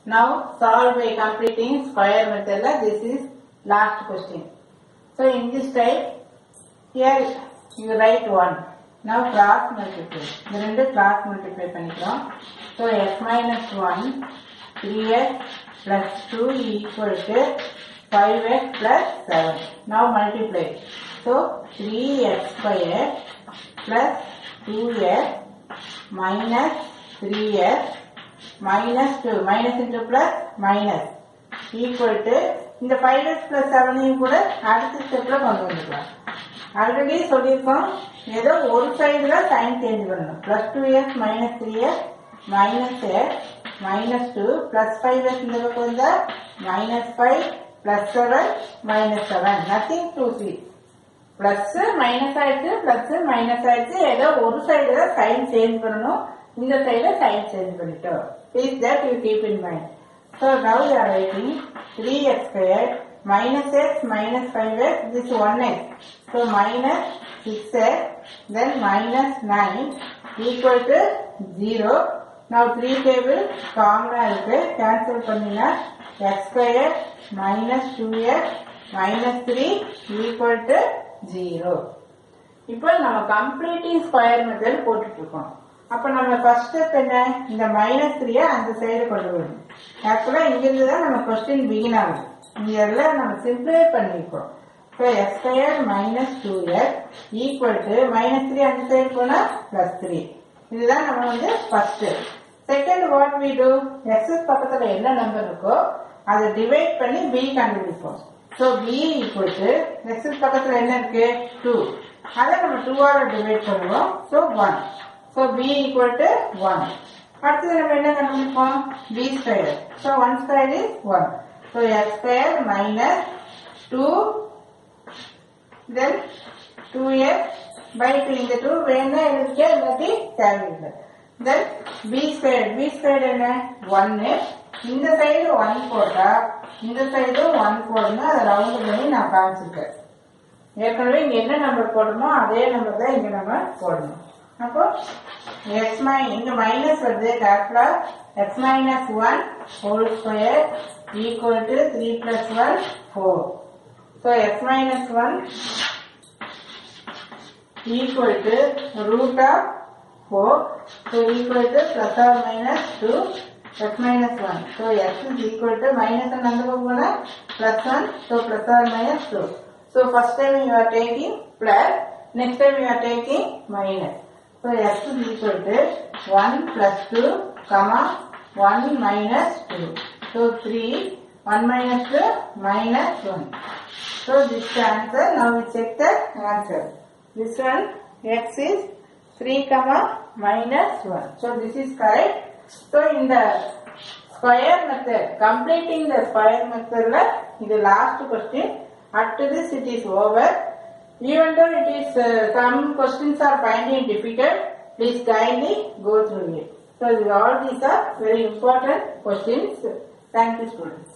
Now solve by completing square method. This is last question. So in this type, here you write 1. Now cross multiply. இந்த ரெண்டு cross multiply பண்ணிக்கிறோம். So x minus 1, 3x plus 2 equal to 5x plus 7. Now multiply. So 3x square plus 2x minus 3x minus 2 minus into plus minus equal to இந்த 5x plus 7 கூட அடுத்த ஸ்டெப்ல கொண்டு வந்துக்கலாம் already சொல்லியிருக்கோம் ஏதோ ஒரு சைடுல சைன் சேஞ்ச் பண்ணணும் plus two x minus three x minus x minus two plus five x இந்த பக்கம் வந்தா minus five plus seven minus seven nothing two c plus minus ஆயிடுச்சு பிளஸ் மைனஸ் ஆயிடுச்சு ஏதோ ஒரு சைடுல சைன் சேஞ்ச் பண்ணணும் இந்த சைடுல சைன் சேஞ்ச் பண்ணிட்டோம் please that you keep in mind so now you are writing three x square minus x minus 5x this 1x so minus 6x then minus 9 equal to 0 now 3 table common இருக்கு cancel பண்ணினா x square minus 2x minus 3 equal to 0 இப்போ நம்ம completing square method போட்டுட்டு இருக்கோம் அப்ப நம்ம first step என்ன இந்த மைனஸ் த்ரீய அந்த சைடு கொண்டு வரணும் ஆக்சுவலா இங்கிருந்து தான் நம்ம கொஸ்டின் பிகின் ஆகுது இங்க எல்லாம் நம்ம சிம்பிளை பண்ணிருக்கோம் so x square minus two x equal to minus three அந்த சைடு போனா பிளஸ் த்ரீ இதுதான் நம்ம வந்து first second what we do x's பக்கத்துல என்ன நம்பர் இருக்கோ அதை டிவைட் பண்ணி பி கண்டுபிடிப்போம் so b equal to x's பக்கத்துல என்ன இருக்கு டூ அதை நம்ம டூவால டிவைட் பண்ணுவோம் so one so b equal to one அடுத்தது நம்ம என்ன கண்டுபிடிப்போம் b square so one square is one so x square minus two then two x by two இந்த டூ வேணா இருக்கு இல்லாட்டி தேவையில்லை then b square b square என்ன ஒன்னு இந்த சைடு ஒன் போட்டா இந்த சைடு ஒன் போடணும் அதை ரவுண்ட் பண்ணி நான் காமிச்சிருக்கேன் ஏற்கனவே இங்க என்ன நம்பர் போடணுமோ அதே நம்பர் தான் இங்க நம்ம போடணும் அப்போ எக்ஸ் மை இங்க மைனஸ் வருது கேப்லா x minus one whole square equal to three plus one four so x minus one equal to root of 4. So equal to plus or minus 2 x minus 1. So x is equal to minus and அந்த பக்கம் plus 1. So plus or minus 2. So first time you are taking plus, next time you are taking minus. So x is equal to 1 plus 2, comma 1 minus 2. So 3, 1 minus 2, minus 1. So this is the answer. Now we check the answer. This one x is 3 comma minus 1. So this is correct. So in the square method, completing the square method, la, the last question. After this it is over. Even though it is uh, some questions are finding difficult, please kindly go through it. So all these are very important questions. Thank you students.